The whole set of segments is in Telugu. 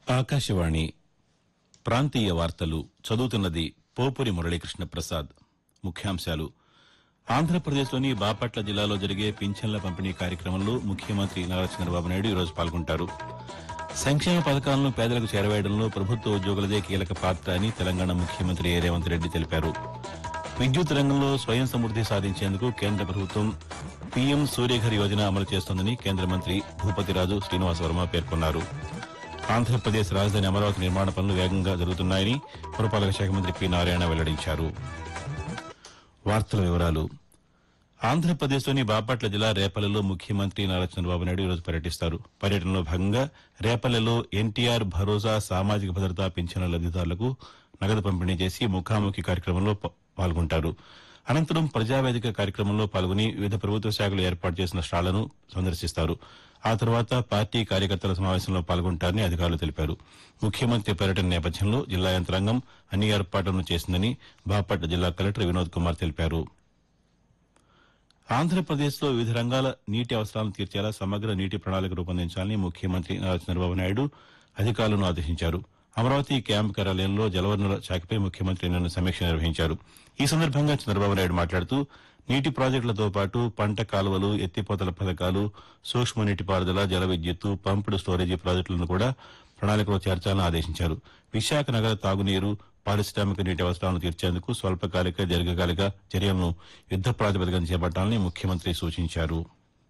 ఆకాశవాణి ప్రాంతీయ వార్తలు చదువుతున్నది పోపురి మురళీకృష్ణ ప్రసాద్ ముఖ్యాంశాలు ఆంధ్రప్రదేశ్లోని బాపట్ల జిల్లాలో జరిగే పింఛన్ల పంపిణీ కార్యక్రమంలో ముఖ్యమంత్రి నారా చంద్రబాబు నాయుడు ఈరోజు పాల్గొంటారు సంక్షేమ పథకాలను పేదలకు చేరవేయడంలో ప్రభుత్వ ఉద్యోగులదే కీలక పాత్ర అని తెలంగాణ ముఖ్యమంత్రి ఏ రేవంత్ రెడ్డి తెలిపారు విద్యుత్ రంగంలో స్వయం సమృద్ది సాధించేందుకు కేంద్ర ప్రభుత్వం పీఎం సూర్యఘర్ యోజన అమలు చేస్తోందని కేంద్ర మంత్రి భూపతిరాజు శ్రీనివాస వర్మ పేర్కొన్నారు ఆంధ్రప్రదేశ్ రాజధాని అమరావతి నిర్మాణ పనులు వేగంగా జరుగుతున్నాయని పురపాలక శాఖ మంత్రి పి నారాయణ వెల్లడించారు వార్తల వివరాలు ఆంధ్రప్రదేశ్లోని బాపట్ల జిల్లా రేపల్లెలో ముఖ్యమంత్రి నారా చంద్రబాబు నాయుడు ఈరోజు పర్యటిస్తారు పర్యటనలో భాగంగా రేపల్లెలో ఎన్టీఆర్ భరోసా సామాజిక భద్రతా పింఛన్ల లబ్దిదారులకు నగదు పంపిణీ చేసి ముఖాముఖి కార్యక్రమంలో ప- పాల్గొంటారు అనంతరం ప్రజావేదిక కార్యక్రమంలో పాల్గొని వివిధ ప్రభుత్వ శాఖలు ఏర్పాటు చేసిన స్టాళ్లను సందర్శిస్తారు ఆ తర్వాత పార్టీ కార్యకర్తల సమావేశంలో పాల్గొంటారని అధికారులు తెలిపారు ముఖ్యమంత్రి పర్యటన నేపథ్యంలో జిల్లా యంత్రాంగం అన్ని ఏర్పాట్లను చేసిందని బాపట్ల జిల్లా కలెక్టర్ వినోద్ కుమార్ తెలిపారు ఆంధ్రప్రదేశ్లో వివిధ రంగాల నీటి అవసరాలను తీర్చేలా సమగ్ర నీటి ప్రణాళిక రూపొందించాలని ముఖ్యమంత్రి నారా చంద్రబాబు నాయుడు అధికారులను ఆదేశించారు అమరావతి క్యాంపు కార్యాలయంలో జలవనరుల శాఖపై ముఖ్యమంత్రి నిన్న సమీక్ష నిర్వహించారు ఈ సందర్భంగా చంద్రబాబు నాయుడు మాట్లాడుతూ నీటి ప్రాజెక్టులతో పాటు పంట కాలువలు ఎత్తిపోతల పథకాలు సూక్ష్మ నీటిపారుదల జల విద్యుత్తు పంపుడు స్టోరేజీ ప్రాజెక్టులను కూడా ప్రణాళికలో చేర్చాలని ఆదేశించారు విశాఖ నగర తాగునీరు పారిశ్రామిక నీటి అవసరాలను తీర్చేందుకు స్వల్పకాలిక దీర్ఘకాలిక చర్యలను యుద్ద ప్రాతిపదికన చేపట్టాలని ముఖ్యమంత్రి సూచించారు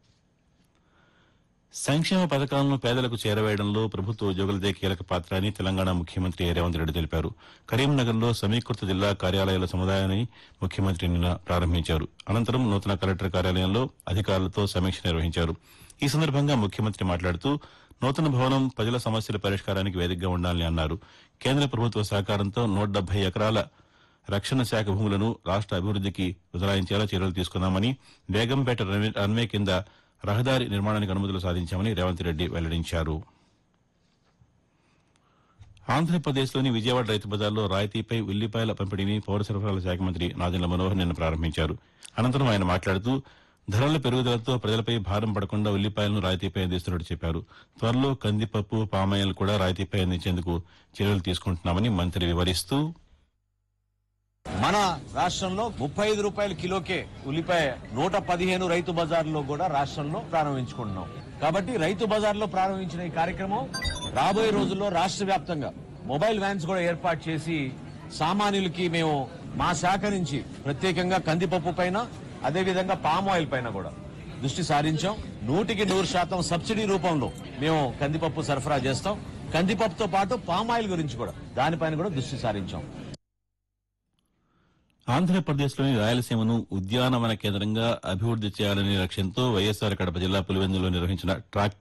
సంక్షేమ పథకాలను పేదలకు చేరవేయడంలో ప్రభుత్వ ఉద్యోగులదే కీలక పాత్ర అని తెలంగాణ ముఖ్యమంత్రి ఏ రేవంత్ రెడ్డి తెలిపారు కరీంనగర్లో సమీకృత జిల్లా కార్యాలయాల సముదాయాన్ని ముఖ్యమంత్రి నిన్న ప్రారంభించారు అనంతరం నూతన కలెక్టర్ కార్యాలయంలో అధికారులతో సమీక్ష నిర్వహించారు ఈ సందర్భంగా ముఖ్యమంత్రి మాట్లాడుతూ నూతన భవనం ప్రజల సమస్యల పరిష్కారానికి వేదికగా ఉండాలని అన్నారు కేంద్ర ప్రభుత్వ సహకారంతో నూట డెబ్బై ఎకరాల రక్షణ శాఖ భూములను రాష్ట అభివృద్దికి బదలాయించేలా చర్యలు తీసుకున్నామని బేగంపేట రన్వే- రన్వే కింద రహదారి నిర్మాణానికి అనుమతులు సాధించామని రేవంత్ రెడ్డి వెల్లడించారు ఆంధ్రప్రదేశ్లోని విజయవాడ రైతు బజార్లో రాయితీపై ఉల్లిపాయల పంపిణీని పౌర సరఫరాల శాఖ మంత్రి నాదెండ్ల మనోహర్ నిన్న ప్రారంభించారు అనంతరం ఆయన మాట్లాడుతూ ధరల పెరుగుదలతో ప్రజలపై భారం పడకుండా ఉల్లిపాయలను రాయితీపై అందిస్తున్నట్టు చెప్పారు త్వరలో కందిపప్పు పామాయిల్ కూడా రాయితీపై అందించేందుకు చర్యలు తీసుకుంటున్నామని మంత్రి వివరిస్తూ మన రాష్ట్రంలో ముప్పై ఐదు రూపాయల కిలోకే ఉల్లిపాయ నూట పదిహేను రైతు బజార్లో కూడా రాష్ట్రంలో ప్రారంభించుకుంటున్నాం కాబట్టి రైతు బజార్లో ప్రారంభించిన ఈ కార్యక్రమం రాబోయే రోజుల్లో రాష్ట్ర వ్యాప్తంగా మొబైల్ వ్యాన్స్ కూడా ఏర్పాటు చేసి సామాన్యులకి మేము మా శాఖ నుంచి ప్రత్యేకంగా కందిపప్పు పైన అదేవిధంగా పామ్ ఆయిల్ పైన కూడా దృష్టి సారించాం నూటికి నూరు శాతం సబ్సిడీ రూపంలో మేము కందిపప్పు సరఫరా చేస్తాం కందిపప్పుతో పాటు పామ్ ఆయిల్ గురించి కూడా దానిపైన కూడా దృష్టి సారించాం ఆంధ్రప్రదేశ్లోని రాయలసీమను ఉద్యానవన కేంద్రంగా అభివృద్ది చేయాలనే లక్ష్యంతో వైఎస్సార్ కడప జిల్లా పులివెందులో నిర్వహించిన ట్రాక్టర్